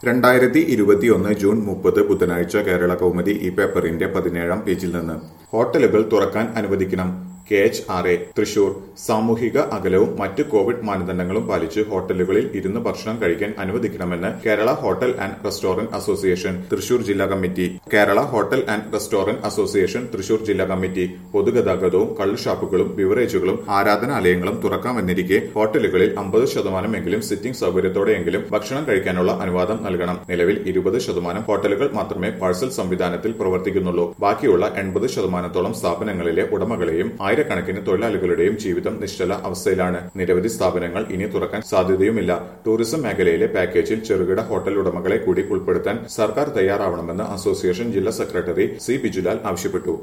രണ്ടായിരത്തി ഇരുപത്തിയൊന്ന് ജൂൺ മുപ്പത് ബുധനാഴ്ച കേരള കൗമുദി ഈ പേപ്പറിന്റെ പതിനേഴാം പേജിൽ നിന്ന് ഹോട്ടലുകൾ തുറക്കാൻ അനുവദിക്കണം K H R A Thrissur സാമൂഹിക അകലവും മറ്റ് കോവിഡ് മാനദണ്ഡങ്ങളും പാലിച്ച് ഹോട്ടലുകളിൽ ഇരുന്ന് ഭക്ഷണം കഴിക്കാൻ അനുവദിക്കണമെന്ന് Kerala hotel and restaurant association Thrissur ജില്ലാ committee Kerala hotel and restaurant association Thrissur ജില്ലാ കമ്മിറ്റി പൊതുഗതാഗതവും കള്ളുഷാപ്പുകളും ബിവറേജുകളും ആരാധനാലയങ്ങളും തുറക്കാമെന്നിരിക്കെ ഹോട്ടലുകളിൽ അമ്പത് ശതമാനമെങ്കിലും സിറ്റിംഗ് സൗകര്യത്തോടെയെങ്കിലും ഭക്ഷണം കഴിക്കാനുള്ള അനുവാദം നൽകണം നിലവിൽ ഇരുപത് ശതമാനം ഹോട്ടലുകൾ മാത്രമേ പാഴ്സൽ സംവിധാനത്തിൽ പ്രവർത്തിക്കുന്നുള്ളൂ ബാക്കിയുള്ള എൺപത് ശതമാനത്തോളം സ്ഥാപനങ്ങളിലെ ഉടമകളെയും ആയിരക്കണക്കിന് തൊഴിലാളികളുടെയും ജീവിതം നിശ്ചല അവസ്ഥയിലാണ് നിരവധി സ്ഥാപനങ്ങൾ ഇനി തുറക്കാൻ സാധ്യതയുമില്ല ടൂറിസം മേഖലയിലെ പാക്കേജിൽ ചെറുകിട ഹോട്ടൽ ഉടമകളെ കൂടി ഉൾപ്പെടുത്താൻ സർക്കാർ തയ്യാറാവണമെന്ന് അസോസിയേഷൻ ജില്ലാ സെക്രട്ടറി സി ബിജുലാൽ ആവശ്യപ്പെട്ടു